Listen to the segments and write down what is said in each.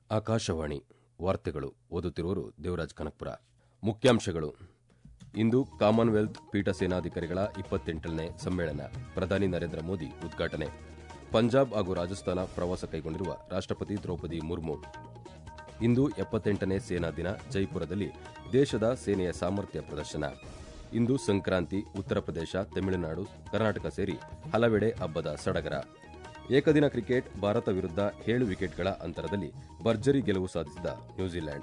ಆಕಾಶವಾಣಿ ವಾರ್ತೆಗಳು ಓದುತ್ತಿರುವರು ದೇವರಾಜ್ ಕನಕಪುರ ಮುಖ್ಯಾಂಶಗಳು ಇಂದು ಕಾಮನ್ವೆಲ್ತ್ ಪೀಠ ಸೇನಾಧಿಕಾರಿಗಳ ಇಪ್ಪತ್ತೆಂಟನೇ ಸಮ್ಮೇಳನ ಪ್ರಧಾನಿ ನರೇಂದ್ರ ಮೋದಿ ಉದ್ಘಾಟನೆ ಪಂಜಾಬ್ ಹಾಗೂ ರಾಜಸ್ಥಾನ ಪ್ರವಾಸ ಕೈಗೊಂಡಿರುವ ರಾಷ್ಟ್ರಪತಿ ದ್ರೌಪದಿ ಮುರ್ಮು ಇಂದು ಎಪ್ಪತ್ತೆಂಟನೇ ಸೇನಾ ದಿನ ಜೈಪುರದಲ್ಲಿ ದೇಶದ ಸೇನೆಯ ಸಾಮರ್ಥ್ಯ ಪ್ರದರ್ಶನ ಇಂದು ಸಂಕ್ರಾಂತಿ ಉತ್ತರ ಪ್ರದೇಶ ತಮಿಳುನಾಡು ಕರ್ನಾಟಕ ಸೇರಿ ಹಲವೆಡೆ ಹಬ್ಬದ ಸಡಗರ ಏಕದಿನ ಕ್ರಿಕೆಟ್ ಭಾರತ ವಿರುದ್ಧ ಏಳು ವಿಕೆಟ್ಗಳ ಅಂತರದಲ್ಲಿ ಭರ್ಜರಿ ಗೆಲುವು ಸಾಧಿಸಿದ ನ್ಯೂಜಿಲೆಂಡ್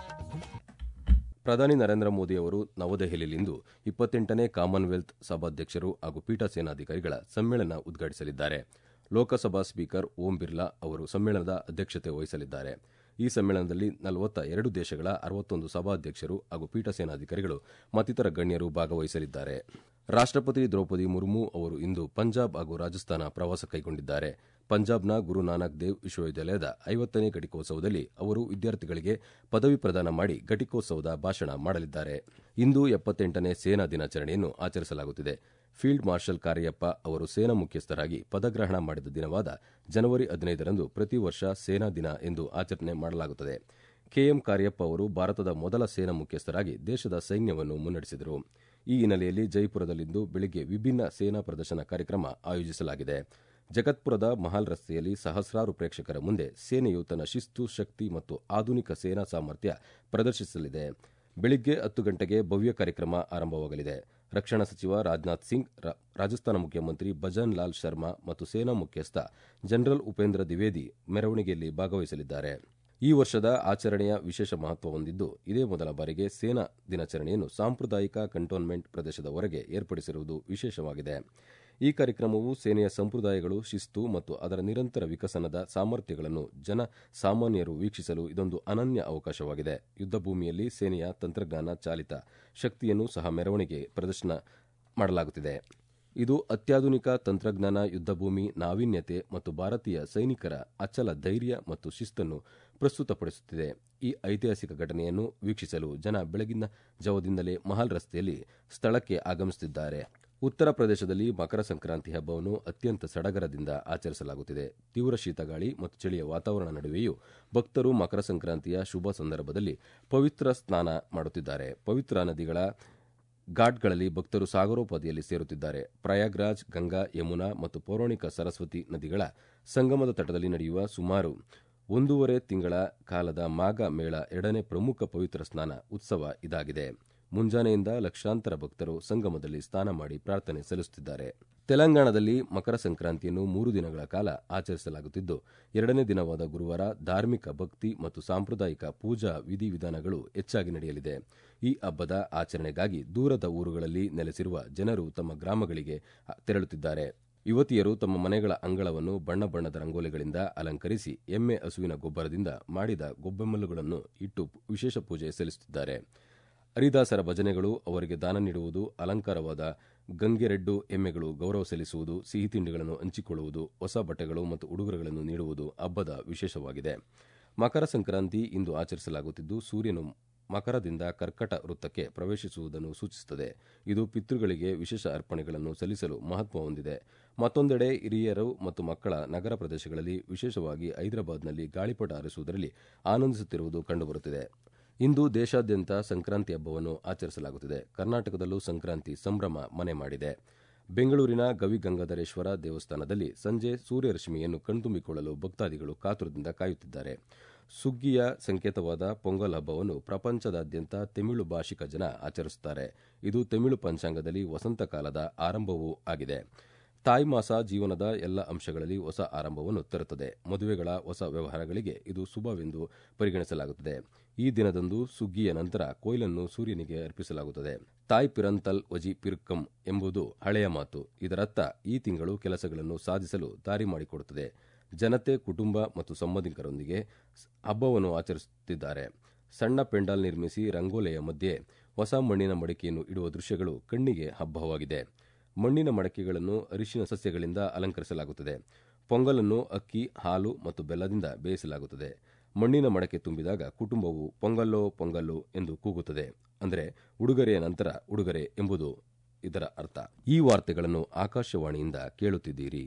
ಪ್ರಧಾನಿ ನರೇಂದ್ರ ಮೋದಿ ಅವರು ನವದೆಹಲಿಯಲ್ಲಿಂದು ಇಪ್ಪತ್ತೆಂಟನೇ ಕಾಮನ್ವೆಲ್ತ್ ಸಭಾಧ್ಯಕ್ಷರು ಹಾಗೂ ಪೀಠ ಸೇನಾಧಿಕಾರಿಗಳ ಸಮ್ಮೇಳನ ಉದ್ಘಾಟಿಸಲಿದ್ದಾರೆ ಲೋಕಸಭಾ ಸ್ಪೀಕರ್ ಓಂ ಬಿರ್ಲಾ ಅವರು ಸಮ್ಮೇಳನದ ಅಧ್ಯಕ್ಷತೆ ವಹಿಸಲಿದ್ದಾರೆ ಈ ಸಮ್ಮೇಳನದಲ್ಲಿ ನಲವತ್ತ ಎರಡು ದೇಶಗಳ ಅರವತ್ತೊಂದು ಸಭಾಧ್ಯಕ್ಷರು ಹಾಗೂ ಪೀಠ ಸೇನಾಧಿಕಾರಿಗಳು ಮತ್ತಿತರ ಗಣ್ಯರು ಭಾಗವಹಿಸಲಿದ್ದಾರೆ ರಾಷ್ಟ್ರಪತಿ ದ್ರೌಪದಿ ಮುರ್ಮು ಅವರು ಇಂದು ಪಂಜಾಬ್ ಹಾಗೂ ರಾಜಸ್ಥಾನ ಪ್ರವಾಸ ಕೈಗೊಂಡಿದ್ದಾರೆ ಪಂಜಾಬ್ನ ಗುರು ನಾನಕ್ ದೇವ್ ವಿಶ್ವವಿದ್ಯಾಲಯದ ಐವತ್ತನೇ ಘಟಿಕೋತ್ಸವದಲ್ಲಿ ಅವರು ವಿದ್ಯಾರ್ಥಿಗಳಿಗೆ ಪದವಿ ಪ್ರದಾನ ಮಾಡಿ ಘಟಿಕೋತ್ಸವದ ಭಾಷಣ ಮಾಡಲಿದ್ದಾರೆ ಇಂದು ಎಪ್ಪತ್ತೆಂಟನೇ ಸೇನಾ ದಿನಾಚರಣೆಯನ್ನು ಆಚರಿಸಲಾಗುತ್ತಿದೆ ಫೀಲ್ಡ್ ಮಾರ್ಷಲ್ ಕಾರ್ಯಪ್ಪ ಅವರು ಸೇನಾ ಮುಖ್ಯಸ್ಥರಾಗಿ ಪದಗ್ರಹಣ ಮಾಡಿದ ದಿನವಾದ ಜನವರಿ ಹದಿನೈದರಂದು ಪ್ರತಿ ವರ್ಷ ಸೇನಾ ದಿನ ಎಂದು ಆಚರಣೆ ಮಾಡಲಾಗುತ್ತದೆ ಕೆಎಂ ಕಾರ್ಯಪ್ಪ ಅವರು ಭಾರತದ ಮೊದಲ ಸೇನಾ ಮುಖ್ಯಸ್ಥರಾಗಿ ದೇಶದ ಸೈನ್ಯವನ್ನು ಮುನ್ನಡೆಸಿದರು ಈ ಹಿನ್ನೆಲೆಯಲ್ಲಿ ಜೈಪುರದಲ್ಲಿಂದು ಬೆಳಗ್ಗೆ ವಿಭಿನ್ನ ಸೇನಾ ಪ್ರದರ್ಶನ ಕಾರ್ಯಕ್ರಮ ಆಯೋಜಿಸಲಾಗಿದೆ ಜಗತ್ಪುರದ ಮಹಾಲ್ ರಸ್ತೆಯಲ್ಲಿ ಸಹಸ್ರಾರು ಪ್ರೇಕ್ಷಕರ ಮುಂದೆ ಸೇನೆಯು ತನ್ನ ಶಿಸ್ತು ಶಕ್ತಿ ಮತ್ತು ಆಧುನಿಕ ಸೇನಾ ಸಾಮರ್ಥ್ಯ ಪ್ರದರ್ಶಿಸಲಿದೆ ಬೆಳಿಗ್ಗೆ ಹತ್ತು ಗಂಟೆಗೆ ಭವ್ಯ ಕಾರ್ಯಕ್ರಮ ಆರಂಭವಾಗಲಿದೆ ರಕ್ಷಣಾ ಸಚಿವ ರಾಜನಾಥ್ ಸಿಂಗ್ ರಾಜಸ್ಥಾನ ಮುಖ್ಯಮಂತ್ರಿ ಭಜನ್ ಲಾಲ್ ಶರ್ಮಾ ಮತ್ತು ಸೇನಾ ಮುಖ್ಯಸ್ಥ ಜನರಲ್ ಉಪೇಂದ್ರ ದ್ವಿವೇದಿ ಮೆರವಣಿಗೆಯಲ್ಲಿ ಭಾಗವಹಿಸಲಿದ್ದಾರೆ ಈ ವರ್ಷದ ಆಚರಣೆಯ ವಿಶೇಷ ಮಹತ್ವ ಹೊಂದಿದ್ದು ಇದೇ ಮೊದಲ ಬಾರಿಗೆ ಸೇನಾ ದಿನಾಚರಣೆಯನ್ನು ಸಾಂಪ್ರದಾಯಿಕ ಕಂಟೋನ್ಮೆಂಟ್ ಪ್ರದೇಶದ ಹೊರಗೆ ಏರ್ಪಡಿಸಿರುವುದು ವಿಶೇಷವಾಗಿದೆ ಈ ಕಾರ್ಯಕ್ರಮವು ಸೇನೆಯ ಸಂಪ್ರದಾಯಗಳು ಶಿಸ್ತು ಮತ್ತು ಅದರ ನಿರಂತರ ವಿಕಸನದ ಸಾಮರ್ಥ್ಯಗಳನ್ನು ಜನ ಸಾಮಾನ್ಯರು ವೀಕ್ಷಿಸಲು ಇದೊಂದು ಅನನ್ಯ ಅವಕಾಶವಾಗಿದೆ ಯುದ್ಧ ಭೂಮಿಯಲ್ಲಿ ಸೇನೆಯ ತಂತ್ರಜ್ಞಾನ ಚಾಲಿತ ಶಕ್ತಿಯನ್ನು ಸಹ ಮೆರವಣಿಗೆ ಪ್ರದರ್ಶನ ಮಾಡಲಾಗುತ್ತಿದೆ ಇದು ಅತ್ಯಾಧುನಿಕ ತಂತ್ರಜ್ಞಾನ ಯುದ್ಧಭೂಮಿ ನಾವೀನ್ಯತೆ ಮತ್ತು ಭಾರತೀಯ ಸೈನಿಕರ ಅಚಲ ಧೈರ್ಯ ಮತ್ತು ಶಿಸ್ತನ್ನು ಪ್ರಸ್ತುತಪಡಿಸುತ್ತಿದೆ ಈ ಐತಿಹಾಸಿಕ ಘಟನೆಯನ್ನು ವೀಕ್ಷಿಸಲು ಜನ ಬೆಳಗಿನ ಜಾವದಿಂದಲೇ ಮಹಾಲ್ ರಸ್ತೆಯಲ್ಲಿ ಸ್ಥಳಕ್ಕೆ ಆಗಮಿಸುತ್ತಿದ್ದಾರೆ ಉತ್ತರ ಪ್ರದೇಶದಲ್ಲಿ ಮಕರ ಸಂಕ್ರಾಂತಿ ಹಬ್ಬವನ್ನು ಅತ್ಯಂತ ಸಡಗರದಿಂದ ಆಚರಿಸಲಾಗುತ್ತಿದೆ ತೀವ್ರ ಶೀತಗಾಳಿ ಮತ್ತು ಚಳಿಯ ವಾತಾವರಣ ನಡುವೆಯೂ ಭಕ್ತರು ಮಕರ ಸಂಕ್ರಾಂತಿಯ ಶುಭ ಸಂದರ್ಭದಲ್ಲಿ ಪವಿತ್ರ ಸ್ನಾನ ಮಾಡುತ್ತಿದ್ದಾರೆ ಪವಿತ್ರ ನದಿಗಳ ಘಾಟ್ಗಳಲ್ಲಿ ಭಕ್ತರು ಸಾಗರೋಪಾದಿಯಲ್ಲಿ ಸೇರುತ್ತಿದ್ದಾರೆ ಪ್ರಯಾಗ್ರಾಜ್ ಗಂಗಾ ಯಮುನಾ ಮತ್ತು ಪೌರಾಣಿಕ ಸರಸ್ವತಿ ನದಿಗಳ ಸಂಗಮದ ತಟದಲ್ಲಿ ನಡೆಯುವ ಸುಮಾರು ಒಂದೂವರೆ ತಿಂಗಳ ಕಾಲದ ಮಾಘ ಮೇಳ ಎರಡನೇ ಪ್ರಮುಖ ಪವಿತ್ರ ಸ್ನಾನ ಉತ್ಸವ ಇದಾಗಿದೆ ಮುಂಜಾನೆಯಿಂದ ಲಕ್ಷಾಂತರ ಭಕ್ತರು ಸಂಗಮದಲ್ಲಿ ಸ್ನಾನ ಮಾಡಿ ಪ್ರಾರ್ಥನೆ ಸಲ್ಲಿಸುತ್ತಿದ್ದಾರೆ ತೆಲಂಗಾಣದಲ್ಲಿ ಮಕರ ಸಂಕ್ರಾಂತಿಯನ್ನು ಮೂರು ದಿನಗಳ ಕಾಲ ಆಚರಿಸಲಾಗುತ್ತಿದ್ದು ಎರಡನೇ ದಿನವಾದ ಗುರುವಾರ ಧಾರ್ಮಿಕ ಭಕ್ತಿ ಮತ್ತು ಸಾಂಪ್ರದಾಯಿಕ ಪೂಜಾ ವಿಧಿವಿಧಾನಗಳು ಹೆಚ್ಚಾಗಿ ನಡೆಯಲಿದೆ ಈ ಹಬ್ಬದ ಆಚರಣೆಗಾಗಿ ದೂರದ ಊರುಗಳಲ್ಲಿ ನೆಲೆಸಿರುವ ಜನರು ತಮ್ಮ ಗ್ರಾಮಗಳಿಗೆ ತೆರಳುತ್ತಿದ್ದಾರೆ ಯುವತಿಯರು ತಮ್ಮ ಮನೆಗಳ ಅಂಗಳವನ್ನು ಬಣ್ಣ ಬಣ್ಣದ ರಂಗೋಲಿಗಳಿಂದ ಅಲಂಕರಿಸಿ ಎಮ್ಮೆ ಹಸುವಿನ ಗೊಬ್ಬರದಿಂದ ಮಾಡಿದ ಗೊಬ್ಬೆಮ್ಮಲುಗಳನ್ನು ಇಟ್ಟು ವಿಶೇಷ ಪೂಜೆ ಸಲ್ಲಿಸುತ್ತಿದ್ದಾರೆ ಹರಿದಾಸರ ಭಜನೆಗಳು ಅವರಿಗೆ ದಾನ ನೀಡುವುದು ಅಲಂಕಾರವಾದ ಗಂಗೆರೆಡ್ಡು ಎಮ್ಮೆಗಳು ಗೌರವ ಸಲ್ಲಿಸುವುದು ಸಿಹಿ ತಿಂಡಿಗಳನ್ನು ಹಂಚಿಕೊಳ್ಳುವುದು ಹೊಸ ಬಟ್ಟೆಗಳು ಮತ್ತು ಉಡುಗೊರೆಗಳನ್ನು ನೀಡುವುದು ಹಬ್ಬದ ವಿಶೇಷವಾಗಿದೆ ಮಕರ ಸಂಕ್ರಾಂತಿ ಇಂದು ಆಚರಿಸಲಾಗುತ್ತಿದ್ದು ಸೂರ್ಯನು ಮಕರದಿಂದ ಕರ್ಕಟ ವೃತ್ತಕ್ಕೆ ಪ್ರವೇಶಿಸುವುದನ್ನು ಸೂಚಿಸುತ್ತದೆ ಇದು ಪಿತೃಗಳಿಗೆ ವಿಶೇಷ ಅರ್ಪಣೆಗಳನ್ನು ಸಲ್ಲಿಸಲು ಮಹತ್ವ ಹೊಂದಿದೆ ಮತ್ತೊಂದೆಡೆ ಹಿರಿಯರು ಮತ್ತು ಮಕ್ಕಳ ನಗರ ಪ್ರದೇಶಗಳಲ್ಲಿ ವಿಶೇಷವಾಗಿ ಹೈದರಾಬಾದ್ನಲ್ಲಿ ಗಾಳಿಪಟ ಹಾರಿಸುವುದರಲ್ಲಿ ಆನಂದಿಸುತ್ತಿರುವುದು ಕಂಡುಬರುತ್ತಿದೆ ಇಂದು ದೇಶಾದ್ಯಂತ ಸಂಕ್ರಾಂತಿ ಹಬ್ಬವನ್ನು ಆಚರಿಸಲಾಗುತ್ತಿದೆ ಕರ್ನಾಟಕದಲ್ಲೂ ಸಂಕ್ರಾಂತಿ ಸಂಭ್ರಮ ಮನೆ ಮಾಡಿದೆ ಬೆಂಗಳೂರಿನ ಗವಿಗಂಗಾಧರೇಶ್ವರ ದೇವಸ್ಥಾನದಲ್ಲಿ ಸಂಜೆ ಸೂರ್ಯರಶ್ಮಿಯನ್ನು ಕಣ್ತುಂಬಿಕೊಳ್ಳಲು ಭಕ್ತಾದಿಗಳು ಕಾತುರದಿಂದ ಕಾಯುತ್ತಿದ್ದಾರೆ ಸುಗ್ಗಿಯ ಸಂಕೇತವಾದ ಪೊಂಗಲ್ ಹಬ್ಬವನ್ನು ಪ್ರಪಂಚದಾದ್ಯಂತ ತಮಿಳು ಭಾಷಿಕ ಜನ ಆಚರಿಸುತ್ತಾರೆ ಇದು ತಮಿಳು ಪಂಚಾಂಗದಲ್ಲಿ ವಸಂತ ಕಾಲದ ಆರಂಭವೂ ಆಗಿದೆ ತಾಯಿ ಮಾಸ ಜೀವನದ ಎಲ್ಲ ಅಂಶಗಳಲ್ಲಿ ಹೊಸ ಆರಂಭವನ್ನು ತರುತ್ತದೆ ಮದುವೆಗಳ ಹೊಸ ವ್ಯವಹಾರಗಳಿಗೆ ಇದು ಶುಭವೆಂದು ಪರಿಗಣಿಸಲಾಗುತ್ತದೆ ಈ ದಿನದಂದು ಸುಗ್ಗಿಯ ನಂತರ ಕೊಯ್ಲನ್ನು ಸೂರ್ಯನಿಗೆ ಅರ್ಪಿಸಲಾಗುತ್ತದೆ ತಾಯ್ ಪಿರಂತಲ್ ವಜಿ ಪಿರ್ಕಂ ಎಂಬುದು ಹಳೆಯ ಮಾತು ಇದರರ್ಥ ಈ ತಿಂಗಳು ಕೆಲಸಗಳನ್ನು ಸಾಧಿಸಲು ದಾರಿ ಮಾಡಿಕೊಡುತ್ತದೆ ಜನತೆ ಕುಟುಂಬ ಮತ್ತು ಸಂಬಂಧಿಕರೊಂದಿಗೆ ಹಬ್ಬವನ್ನು ಆಚರಿಸುತ್ತಿದ್ದಾರೆ ಸಣ್ಣ ಪೆಂಡಾಲ್ ನಿರ್ಮಿಸಿ ರಂಗೋಲೆಯ ಮಧ್ಯೆ ಹೊಸ ಮಣ್ಣಿನ ಮಡಿಕೆಯನ್ನು ಇಡುವ ದೃಶ್ಯಗಳು ಕಣ್ಣಿಗೆ ಹಬ್ಬವಾಗಿದೆ ಮಣ್ಣಿನ ಮಡಕೆಗಳನ್ನು ಅರಿಶಿನ ಸಸ್ಯಗಳಿಂದ ಅಲಂಕರಿಸಲಾಗುತ್ತದೆ ಪೊಂಗಲನ್ನು ಅಕ್ಕಿ ಹಾಲು ಮತ್ತು ಬೆಲ್ಲದಿಂದ ಬೇಯಿಸಲಾಗುತ್ತದೆ ಮಣ್ಣಿನ ಮಡಕೆ ತುಂಬಿದಾಗ ಕುಟುಂಬವು ಪೊಂಗಲ್ಲೋ ಪೊಂಗಲ್ಲು ಎಂದು ಕೂಗುತ್ತದೆ ಅಂದರೆ ಉಡುಗೊರೆಯ ನಂತರ ಉಡುಗೊರೆ ಎಂಬುದು ಇದರ ಅರ್ಥ ಈ ವಾರ್ತೆಗಳನ್ನು ಆಕಾಶವಾಣಿಯಿಂದ ಕೇಳುತ್ತಿದ್ದೀರಿ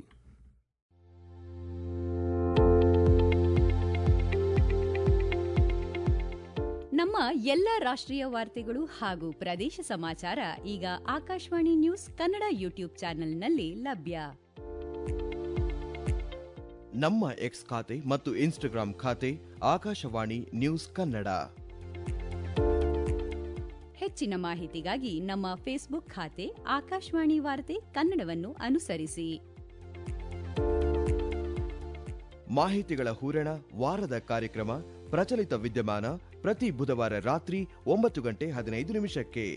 ನಮ್ಮ ಎಲ್ಲ ರಾಷ್ಟ್ರೀಯ ವಾರ್ತೆಗಳು ಹಾಗೂ ಪ್ರದೇಶ ಸಮಾಚಾರ ಈಗ ಆಕಾಶವಾಣಿ ನ್ಯೂಸ್ ಕನ್ನಡ ಯೂಟ್ಯೂಬ್ ಚಾನೆಲ್ನಲ್ಲಿ ಲಭ್ಯ ನಮ್ಮ ಎಕ್ಸ್ ಖಾತೆ ಮತ್ತು ಇನ್ಸ್ಟಾಗ್ರಾಂ ಖಾತೆ ಆಕಾಶವಾಣಿ ನ್ಯೂಸ್ ಕನ್ನಡ ಹೆಚ್ಚಿನ ಮಾಹಿತಿಗಾಗಿ ನಮ್ಮ ಫೇಸ್ಬುಕ್ ಖಾತೆ ಆಕಾಶವಾಣಿ ವಾರ್ತೆ ಕನ್ನಡವನ್ನು ಅನುಸರಿಸಿ ಮಾಹಿತಿಗಳ ಹೂರಣ ವಾರದ ಕಾರ್ಯಕ್ರಮ ಪ್ರಚಲಿತ ವಿದ್ಯಮಾನ ಪ್ರತಿ ಬುಧವಾರ ರಾತ್ರಿ ಒಂಬತ್ತು ಗಂಟೆ ಹದಿನೈದು ನಿಮಿಷಕ್ಕೆ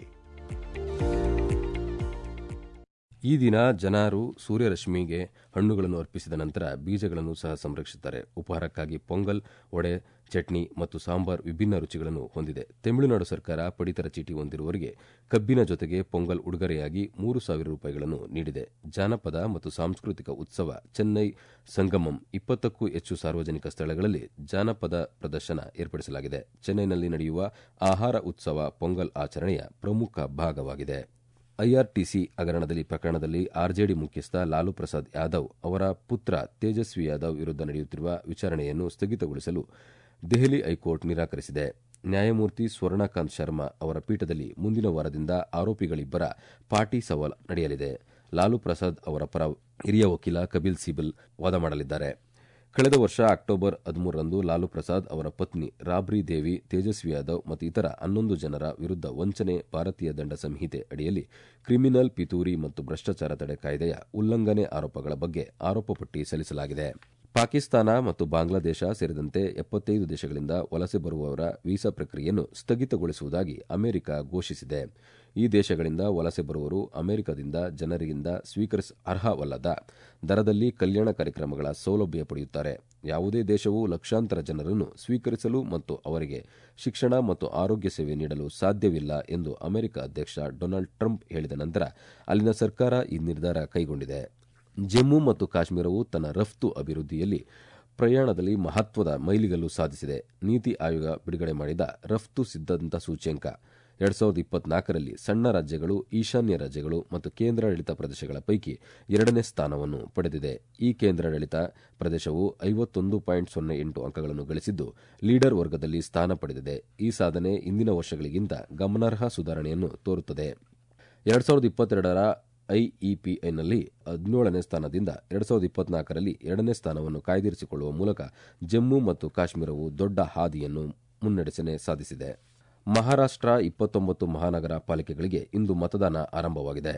ಈ ದಿನ ಜನರು ಸೂರ್ಯರಶ್ಮಿಗೆ ಹಣ್ಣುಗಳನ್ನು ಅರ್ಪಿಸಿದ ನಂತರ ಬೀಜಗಳನ್ನು ಸಹ ಸಂರಕ್ಷಿಸುತ್ತಾರೆ ಉಪಹಾರಕ್ಕಾಗಿ ಪೊಂಗಲ್ ವಡೆ ಚಟ್ನಿ ಮತ್ತು ಸಾಂಬಾರ್ ವಿಭಿನ್ನ ರುಚಿಗಳನ್ನು ಹೊಂದಿದೆ ತಮಿಳುನಾಡು ಸರ್ಕಾರ ಪಡಿತರ ಚೀಟಿ ಹೊಂದಿರುವವರಿಗೆ ಕಬ್ಬಿನ ಜೊತೆಗೆ ಪೊಂಗಲ್ ಉಡುಗೊರೆಯಾಗಿ ಮೂರು ಸಾವಿರ ರೂಪಾಯಿಗಳನ್ನು ನೀಡಿದೆ ಜಾನಪದ ಮತ್ತು ಸಾಂಸ್ಕೃತಿಕ ಉತ್ಸವ ಚೆನ್ನೈ ಸಂಗಮಂ ಇಪ್ಪತ್ತಕ್ಕೂ ಹೆಚ್ಚು ಸಾರ್ವಜನಿಕ ಸ್ಥಳಗಳಲ್ಲಿ ಜಾನಪದ ಪ್ರದರ್ಶನ ಏರ್ಪಡಿಸಲಾಗಿದೆ ಚೆನ್ನೈನಲ್ಲಿ ನಡೆಯುವ ಆಹಾರ ಉತ್ಸವ ಪೊಂಗಲ್ ಆಚರಣೆಯ ಪ್ರಮುಖ ಭಾಗವಾಗಿದೆ ಐಆರ್ಟಿಸಿ ಹಗರಣದಲ್ಲಿ ಪ್ರಕರಣದಲ್ಲಿ ಆರ್ಜೆಡಿ ಮುಖ್ಯಸ್ಥ ಲಾಲು ಪ್ರಸಾದ್ ಯಾದವ್ ಅವರ ಪುತ್ರ ತೇಜಸ್ವಿ ಯಾದವ್ ವಿರುದ್ಧ ನಡೆಯುತ್ತಿರುವ ವಿಚಾರಣೆಯನ್ನು ಸ್ಥಗಿತಗೊಳಿಸಲು ದೆಹಲಿ ಹೈಕೋರ್ಟ್ ನಿರಾಕರಿಸಿದೆ ನ್ಯಾಯಮೂರ್ತಿ ಸ್ವರ್ಣಕಾಂತ್ ಶರ್ಮಾ ಅವರ ಪೀಠದಲ್ಲಿ ಮುಂದಿನ ವಾರದಿಂದ ಆರೋಪಿಗಳಿಬ್ಬರ ಪಾಟಿ ಸವಾಲ್ ನಡೆಯಲಿದೆ ಲಾಲು ಪ್ರಸಾದ್ ಅವರ ಪರ ಹಿರಿಯ ವಕೀಲ ಕಪಿಲ್ ಸಿಬಲ್ ವಾದ ಮಾಡಲಿದ್ದಾರೆ ಕಳೆದ ವರ್ಷ ಅಕ್ಟೋಬರ್ ಹದಿಮೂರರಂದು ಲಾಲು ಪ್ರಸಾದ್ ಅವರ ಪತ್ನಿ ರಾಬ್ರಿ ದೇವಿ ತೇಜಸ್ವಿ ಯಾದವ್ ಮತ್ತು ಇತರ ಹನ್ನೊಂದು ಜನರ ವಿರುದ್ಧ ವಂಚನೆ ಭಾರತೀಯ ದಂಡ ಸಂಹಿತೆ ಅಡಿಯಲ್ಲಿ ಕ್ರಿಮಿನಲ್ ಪಿತೂರಿ ಮತ್ತು ಭ್ರಷ್ಟಾಚಾರ ತಡೆ ಕಾಯ್ದೆಯ ಉಲ್ಲಂಘನೆ ಆರೋಪಗಳ ಬಗ್ಗೆ ಆರೋಪ ಪಟ್ಟಿ ಸಲ್ಲಿಸಲಾಗಿದೆ ಪಾಕಿಸ್ತಾನ ಮತ್ತು ಬಾಂಗ್ಲಾದೇಶ ಸೇರಿದಂತೆ ಎಪ್ಪತ್ತೈದು ದೇಶಗಳಿಂದ ವಲಸೆ ಬರುವವರ ವೀಸಾ ಪ್ರಕ್ರಿಯೆಯನ್ನು ಸ್ಥಗಿತಗೊಳಿಸುವುದಾಗಿ ಅಮೆರಿಕ ಘೋಷಿಸಿದೆ ಈ ದೇಶಗಳಿಂದ ವಲಸೆ ಬರುವವರು ಅಮೆರಿಕದಿಂದ ಜನರಿಂದ ಸ್ವೀಕರಿಸ ಅರ್ಹವಲ್ಲದ ದರದಲ್ಲಿ ಕಲ್ಯಾಣ ಕಾರ್ಯಕ್ರಮಗಳ ಸೌಲಭ್ಯ ಪಡೆಯುತ್ತಾರೆ ಯಾವುದೇ ದೇಶವು ಲಕ್ಷಾಂತರ ಜನರನ್ನು ಸ್ವೀಕರಿಸಲು ಮತ್ತು ಅವರಿಗೆ ಶಿಕ್ಷಣ ಮತ್ತು ಆರೋಗ್ಯ ಸೇವೆ ನೀಡಲು ಸಾಧ್ಯವಿಲ್ಲ ಎಂದು ಅಮೆರಿಕ ಅಧ್ಯಕ್ಷ ಡೊನಾಲ್ಡ್ ಟ್ರಂಪ್ ಹೇಳಿದ ನಂತರ ಅಲ್ಲಿನ ಸರ್ಕಾರ ಈ ನಿರ್ಧಾರ ಕೈಗೊಂಡಿದೆ ಜಮ್ಮು ಮತ್ತು ಕಾಶ್ಮೀರವು ತನ್ನ ರಫ್ತು ಅಭಿವೃದ್ಧಿಯಲ್ಲಿ ಪ್ರಯಾಣದಲ್ಲಿ ಮಹತ್ವದ ಮೈಲಿಗಲ್ಲು ಸಾಧಿಸಿದೆ ನೀತಿ ಆಯೋಗ ಬಿಡುಗಡೆ ಮಾಡಿದ ರಫ್ತು ಸಿದ್ಧಾಂತ ಸೂಚ್ಯಂಕ ಎರಡ್ ಸಾವಿರದ ಇಪ್ಪತ್ನಾಲ್ಕರಲ್ಲಿ ಸಣ್ಣ ರಾಜ್ಯಗಳು ಈಶಾನ್ಯ ರಾಜ್ಯಗಳು ಮತ್ತು ಕೇಂದ್ರಾಡಳಿತ ಪ್ರದೇಶಗಳ ಪೈಕಿ ಎರಡನೇ ಸ್ಥಾನವನ್ನು ಪಡೆದಿದೆ ಈ ಕೇಂದ್ರಾಡಳಿತ ಪ್ರದೇಶವು ಐವತ್ತೊಂದು ಪಾಯಿಂಟ್ ಸೊನ್ನೆ ಎಂಟು ಅಂಕಗಳನ್ನು ಗಳಿಸಿದ್ದು ಲೀಡರ್ ವರ್ಗದಲ್ಲಿ ಸ್ಥಾನ ಪಡೆದಿದೆ ಈ ಸಾಧನೆ ಇಂದಿನ ವರ್ಷಗಳಿಗಿಂತ ಗಮನಾರ್ಹ ಸುಧಾರಣೆಯನ್ನು ತೋರುತ್ತದೆ ಎರಡ್ ಸಾವಿರದ ಇಪ್ಪತ್ತೆರಡರ ಐಇಪಿಐನಲ್ಲಿ ಹದಿನೇಳನೇ ಸ್ಥಾನದಿಂದ ಎರಡ್ ಸಾವಿರದ ಇಪ್ಪತ್ನಾಲ್ಕರಲ್ಲಿ ಎರಡನೇ ಸ್ಥಾನವನ್ನು ಕಾಯ್ದಿರಿಸಿಕೊಳ್ಳುವ ಮೂಲಕ ಜಮ್ಮು ಮತ್ತು ಕಾಶ್ಮೀರವು ದೊಡ್ಡ ಹಾದಿಯನ್ನು ಮುನ್ನಡೆಸನೆ ಸಾಧಿಸಿದೆ ಮಹಾರಾಷ್ಟ್ರ ಇಪ್ಪತ್ತೊಂಬತ್ತು ಮಹಾನಗರ ಪಾಲಿಕೆಗಳಿಗೆ ಇಂದು ಮತದಾನ ಆರಂಭವಾಗಿದೆ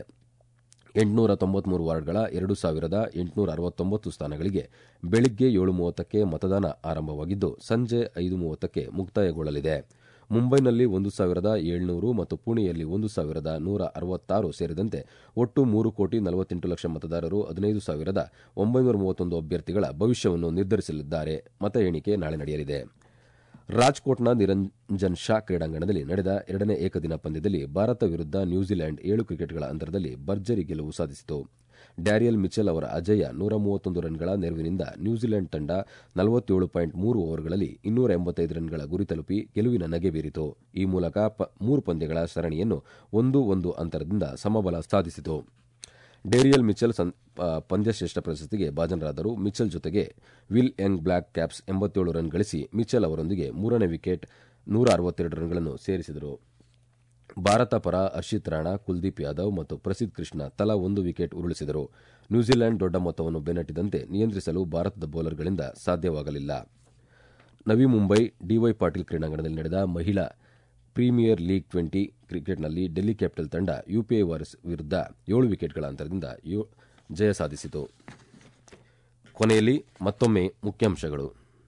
ಎಂಟುನೂರ ತೊಂಬತ್ಮೂರು ವಾರ್ಡ್ಗಳ ಎರಡು ಸಾವಿರದ ಎಂಟುನೂರ ಅರವತ್ತೊಂಬತ್ತು ಸ್ಥಾನಗಳಿಗೆ ಬೆಳಿಗ್ಗೆ ಏಳು ಮೂವತ್ತಕ್ಕೆ ಮತದಾನ ಆರಂಭವಾಗಿದ್ದು ಸಂಜೆ ಐದು ಮೂವತ್ತಕ್ಕೆ ಮುಕ್ತಾಯಗೊಳ್ಳಲಿದೆ ಮುಂಬೈನಲ್ಲಿ ಒಂದು ಸಾವಿರದ ಏಳ್ನೂರು ಮತ್ತು ಪುಣೆಯಲ್ಲಿ ಒಂದು ಸಾವಿರದ ನೂರ ಅರವತ್ತಾರು ಸೇರಿದಂತೆ ಒಟ್ಟು ಮೂರು ಕೋಟಿ ನಲವತ್ತೆಂಟು ಲಕ್ಷ ಮತದಾರರು ಹದಿನೈದು ಸಾವಿರದ ಒಂಬೈನೂರ ಮೂವತ್ತೊಂದು ಅಭ್ಯರ್ಥಿಗಳ ಭವಿಷ್ಯವನ್ನು ನಿರ್ಧರಿಸಲಿದ್ದಾರೆ ಮತ ಎಣಿಕೆ ನಾಳೆ ನಡೆಯಲಿದೆ ರಾಜ್ಕೋಟ್ನ ನಿರಂಜನ್ ಶಾ ಕ್ರೀಡಾಂಗಣದಲ್ಲಿ ನಡೆದ ಎರಡನೇ ಏಕದಿನ ಪಂದ್ಯದಲ್ಲಿ ಭಾರತ ವಿರುದ್ಧ ನ್ಯೂಜಿಲೆಂಡ್ ಏಳು ಕ್ರಿಕೆಟ್ಗಳ ಅಂತರದಲ್ಲಿ ಭರ್ಜರಿ ಗೆಲುವು ಸಾಧಿಸಿತು ಡ್ಯಾರಿಯಲ್ ಮಿಚೆಲ್ ಅವರ ಅಜಯ ನೂರ ಮೂವತ್ತೊಂದು ರನ್ಗಳ ನೆರವಿನಿಂದ ನ್ಯೂಜಿಲೆಂಡ್ ತಂಡ ನಲವತ್ತೇಳು ಪಾಯಿಂಟ್ ಮೂರು ಓವರ್ಗಳಲ್ಲಿ ಇನ್ನೂರ ಎಂಬತ್ತೈದು ರನ್ಗಳ ಗುರಿ ತಲುಪಿ ಗೆಲುವಿನ ನಗೆ ಬೀರಿತು ಈ ಮೂಲಕ ಮೂರು ಪಂದ್ಯಗಳ ಸರಣಿಯನ್ನು ಒಂದು ಒಂದು ಅಂತರದಿಂದ ಸಮಬಲ ಸಾಧಿಸಿತು ಡೇರಿಯಲ್ ಮಿಚೆಲ್ ಪಂದ್ಯಶ್ರೇಷ್ಠ ಪ್ರಶಸ್ತಿಗೆ ಭಾಜನರಾದರು ಮಿಚೆಲ್ ಜೊತೆಗೆ ವಿಲ್ ಯಂಗ್ ಬ್ಲಾಕ್ ಕ್ಯಾಪ್ಸ್ ಎಂಬತ್ತೇಳು ರನ್ ಗಳಿಸಿ ಮಿಚೆಲ್ ಅವರೊಂದಿಗೆ ಮೂರನೇ ವಿಕೆಟ್ ನೂರ ಅರವತ್ತೆರಡು ರನ್ಗಳನ್ನು ಸೇರಿಸಿದರು ಭಾರತ ಪರ ಹರ್ಷಿತ್ ರಾಣಾ ಕುಲ್ದೀಪ್ ಯಾದವ್ ಮತ್ತು ಪ್ರಸಿದ್ದ್ ಕೃಷ್ಣ ತಲಾ ಒಂದು ವಿಕೆಟ್ ಉರುಳಿಸಿದರು ನ್ಯೂಜಿಲೆಂಡ್ ದೊಡ್ಡ ಮೊತ್ತವನ್ನು ಬೆನ್ನಟ್ಟಿದಂತೆ ನಿಯಂತ್ರಿಸಲು ಭಾರತದ ಬೌಲರ್ಗಳಿಂದ ಸಾಧ್ಯವಾಗಲಿಲ್ಲ ನವಿ ಮುಂಬೈ ಡಿವೈ ಪಾಟೀಲ್ ಕ್ರೀಡಾಂಗಣದಲ್ಲಿ ನಡೆದ ಮಹಿಳಾ ಪ್ರೀಮಿಯರ್ ಲೀಗ್ ಟ್ವೆಂಟಿ ಕ್ರಿಕೆಟ್ನಲ್ಲಿ ಡೆಲ್ಲಿ ಕ್ಯಾಪಿಟಲ್ ತಂಡ ಯುಪಿಐ ವಾರಿಸ್ ವಿರುದ್ಧ ಏಳು ವಿಕೆಟ್ಗಳ ಅಂತರದಿಂದ ಜಯ ಸಾಧಿಸಿತು ಕೊನೆಯಲ್ಲಿ ಮತ್ತೊಮ್ಮೆ ಮುಖ್ಯಾಂಶಗಳು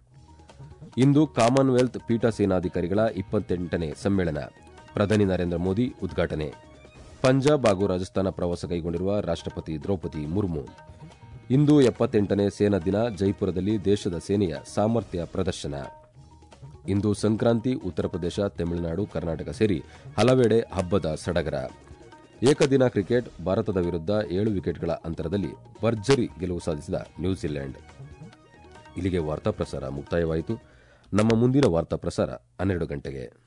ಇಂದು ಕಾಮನ್ವೆಲ್ತ್ ಪೀಠ ಸೇನಾಧಿಕಾರಿಗಳ ಇಪ್ಪತ್ತೆಂಟನೇ ಸಮ್ಮೇಳನ ಪ್ರಧಾನಿ ನರೇಂದ್ರ ಮೋದಿ ಉದ್ಘಾಟನೆ ಪಂಜಾಬ್ ಹಾಗೂ ರಾಜಸ್ಥಾನ ಪ್ರವಾಸ ಕೈಗೊಂಡಿರುವ ರಾಷ್ಟ್ರಪತಿ ದ್ರೌಪದಿ ಮುರ್ಮು ಇಂದು ಎಪ್ಪತ್ತೆಂಟನೇ ಸೇನಾ ದಿನ ಜೈಪುರದಲ್ಲಿ ದೇಶದ ಸೇನೆಯ ಸಾಮರ್ಥ್ಯ ಪ್ರದರ್ಶನ ಇಂದು ಸಂಕ್ರಾಂತಿ ಉತ್ತರ ಪ್ರದೇಶ ತಮಿಳುನಾಡು ಕರ್ನಾಟಕ ಸೇರಿ ಹಲವೆಡೆ ಹಬ್ಬದ ಸಡಗರ ಏಕದಿನ ಕ್ರಿಕೆಟ್ ಭಾರತದ ವಿರುದ್ಧ ಏಳು ವಿಕೆಟ್ಗಳ ಅಂತರದಲ್ಲಿ ಭರ್ಜರಿ ಗೆಲುವು ಸಾಧಿಸಿದ ನ್ಯೂಜಿಲೆಂಡ್ ಇಲ್ಲಿಗೆ ವಾರ್ತಾ ಪ್ರಸಾರ ಮುಕ್ತಾಯವಾಯಿತು ನಮ್ಮ ಮುಂದಿನ ವಾರ್ತಾ ಪ್ರಸಾರ ಹನ್ನೆರಡು ಗಂಟೆಗೆ